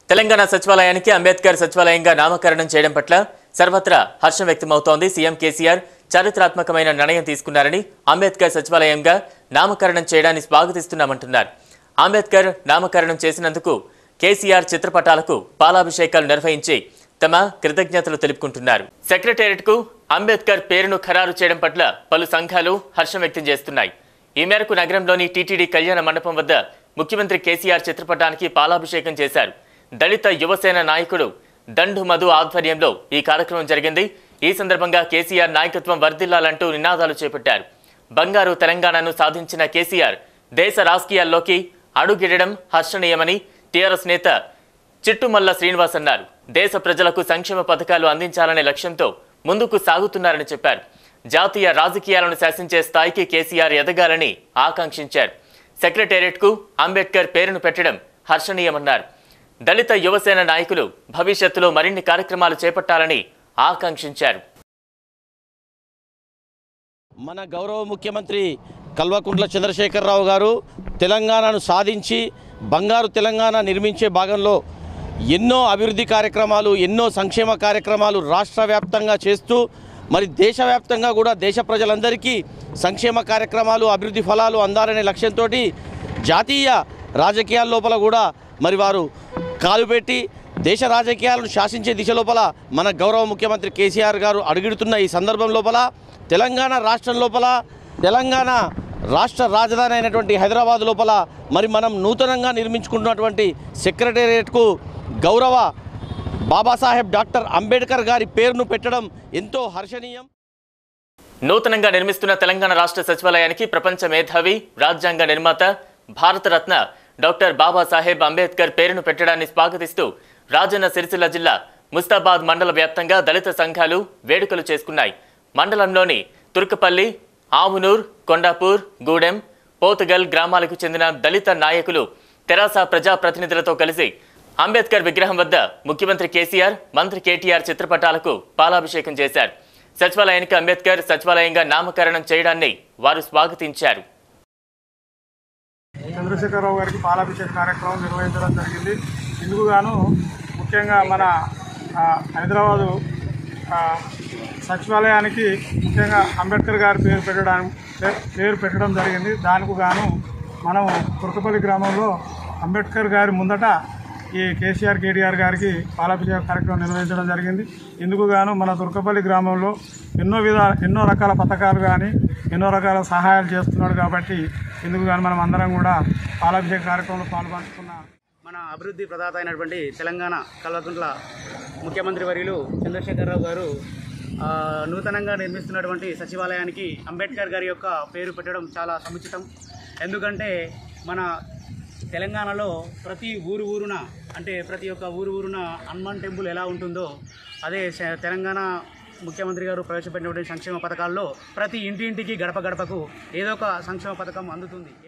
తెలంగాణ సచివాలయానికి అంబేద్కర్ సచివాలయంగా నామకరణం చేయడం పట్ల సర్వత్రా హర్షం వ్యక్తమవుతోంది సీఎం కేసీఆర్ చారిత్రాత్మకమైన నిర్ణయం తీసుకున్నారని అంబేద్కర్ సచివాలయంగా నామకరణం చేయడాన్ని స్వాగతిస్తున్నామంటున్నారు అంబేద్కర్ నామకరణం చేసినందుకు కేసీఆర్ చిత్రపటాలకు పాలాభిషేకాలు నిర్వహించి తమ కృతజ్ఞతలు తెలుపుకుంటున్నారు సెక్రటేరియట్ కు అంబేద్కర్ పేరును ఖరారు చేయడం పట్ల పలు సంఘాలు హర్షం వ్యక్తం చేస్తున్నాయి ఈ మేరకు నగరంలోని టీటీడీ కళ్యాణ మండపం వద్ద ముఖ్యమంత్రి కేసీఆర్ చిత్రపటానికి పాలాభిషేకం చేశారు దళిత యువసేన నాయకుడు దండు మధు ఆధ్వర్యంలో ఈ కార్యక్రమం జరిగింది ఈ సందర్భంగా కేసీఆర్ నాయకత్వం వర్ధిల్లాలంటూ నినాదాలు చేపట్టారు బంగారు తెలంగాణను సాధించిన కేసీఆర్ దేశ రాజకీయాల్లోకి అడుగిడడం హర్షణీయమని టీఆర్ఎస్ నేత చిట్టుమల్ల శ్రీనివాస్ అన్నారు దేశ ప్రజలకు సంక్షేమ పథకాలు అందించాలనే లక్ష్యంతో ముందుకు సాగుతున్నారని చెప్పారు జాతీయ రాజకీయాలను శాసించే స్థాయికి కేసీఆర్ ఎదగాలని ఆకాంక్షించారు సెక్రటేరియట్కు అంబేద్కర్ పేరును పెట్టడం హర్షణీయమన్నారు దళిత యువసేన నాయకులు భవిష్యత్తులో మరిన్ని కార్యక్రమాలు చేపట్టాలని ఆకాంక్షించారు మన గౌరవ ముఖ్యమంత్రి కల్వకుంట్ల చంద్రశేఖరరావు గారు తెలంగాణను సాధించి బంగారు తెలంగాణ నిర్మించే భాగంలో ఎన్నో అభివృద్ధి కార్యక్రమాలు ఎన్నో సంక్షేమ కార్యక్రమాలు రాష్ట్ర వ్యాప్తంగా చేస్తూ మరి దేశవ్యాప్తంగా కూడా దేశ ప్రజలందరికీ సంక్షేమ కార్యక్రమాలు అభివృద్ధి ఫలాలు అందాలనే లక్ష్యంతో జాతీయ రాజకీయాల లోపల కూడా మరి వారు కాలు పెట్టి దేశ రాజకీయాలను శాసించే దిశ లోపల మన గౌరవ ముఖ్యమంత్రి కేసీఆర్ గారు అడుగుడుతున్న ఈ సందర్భం లోపల తెలంగాణ రాష్ట్రం లోపల తెలంగాణ రాష్ట్ర రాజధాని అయినటువంటి హైదరాబాద్ లోపల మరి మనం నూతనంగా నిర్మించుకుంటున్నటువంటి సెక్రటేరియట్కు గౌరవ బాబాసాహెబ్ డాక్టర్ అంబేద్కర్ గారి పేరును పెట్టడం ఎంతో హర్షణీయం నూతనంగా నిర్మిస్తున్న తెలంగాణ రాష్ట్ర సచివాలయానికి ప్రపంచ మేధావి రాజ్యాంగ నిర్మాత భారతరత్న డాక్టర్ బాబాసాహెబ్ అంబేద్కర్ పేరును పెట్టడాన్ని స్వాగతిస్తూ రాజన్న సిరిసిల్ల జిల్లా ముస్తాబాద్ మండల వ్యాప్తంగా దళిత సంఘాలు వేడుకలు చేసుకున్నాయి మండలంలోని తుర్కపల్లి ఆవునూర్ కొండాపూర్ గూడెం పోతుగల్ గ్రామాలకు చెందిన దళిత నాయకులు తెరాస ప్రజాప్రతినిధులతో కలిసి అంబేద్కర్ విగ్రహం వద్ద ముఖ్యమంత్రి కేసీఆర్ మంత్రి కేటీఆర్ చిత్రపటాలకు పాలాభిషేకం చేశారు సచివాలయానికి అంబేద్కర్ సచివాలయంగా నామకరణం చేయడాన్ని వారు స్వాగతించారు చంద్రశేఖరరావు గారికి పాలాభిషేక కార్యక్రమం నిర్వహించడం జరిగింది ఇందుకు గాను ముఖ్యంగా మన ఆ, హైదరాబాదు ఆ, సచివాలయానికి ముఖ్యంగా అంబేద్కర్ గారి పేరు పెట్టడం పే- పేరు పెట్టడం జరిగింది దానికి గాను మనం కురకపల్లి గ్రామంలో అంబేద్కర్ గారి ముందట ఈ కేసీఆర్ కేటీఆర్ గారికి పాలాభిషేక కార్యక్రమం నిర్వహించడం జరిగింది ఇందుకు గాను మన దుర్గపల్లి గ్రామంలో ఎన్నో విధ ఎన్నో రకాల పథకాలు కానీ ఎన్నో రకాల సహాయాలు చేస్తున్నాడు కాబట్టి ఇందుకు గాను మనం అందరం కూడా పాలాభిషేక కార్యక్రమంలో పాల్పంచుకున్నాం మన అభివృద్ధి ప్రదాత అయినటువంటి తెలంగాణ కల్వకుంట్ల ముఖ్యమంత్రి వర్యులు చంద్రశేఖరరావు గారు ఆ, నూతనంగా నిర్మిస్తున్నటువంటి సచివాలయానికి అంబేద్కర్ గారి యొక్క పేరు పెట్టడం చాలా సముచితం ఎందుకంటే మన తెలంగాణలో ప్రతి ఊరు ఊరున అంటే ప్రతి ఒక్క ఊరు ఊరున హనుమాన్ టెంపుల్ ఎలా ఉంటుందో అదే శ- తెలంగాణ ముఖ్యమంత్రి గారు ప్రవేశపెట్టినటువంటి సంక్షేమ పథకాల్లో ప్రతి ఇంటింటికి గడప గడపకు ఏదో ఒక సంక్షేమ పథకం అందుతుంది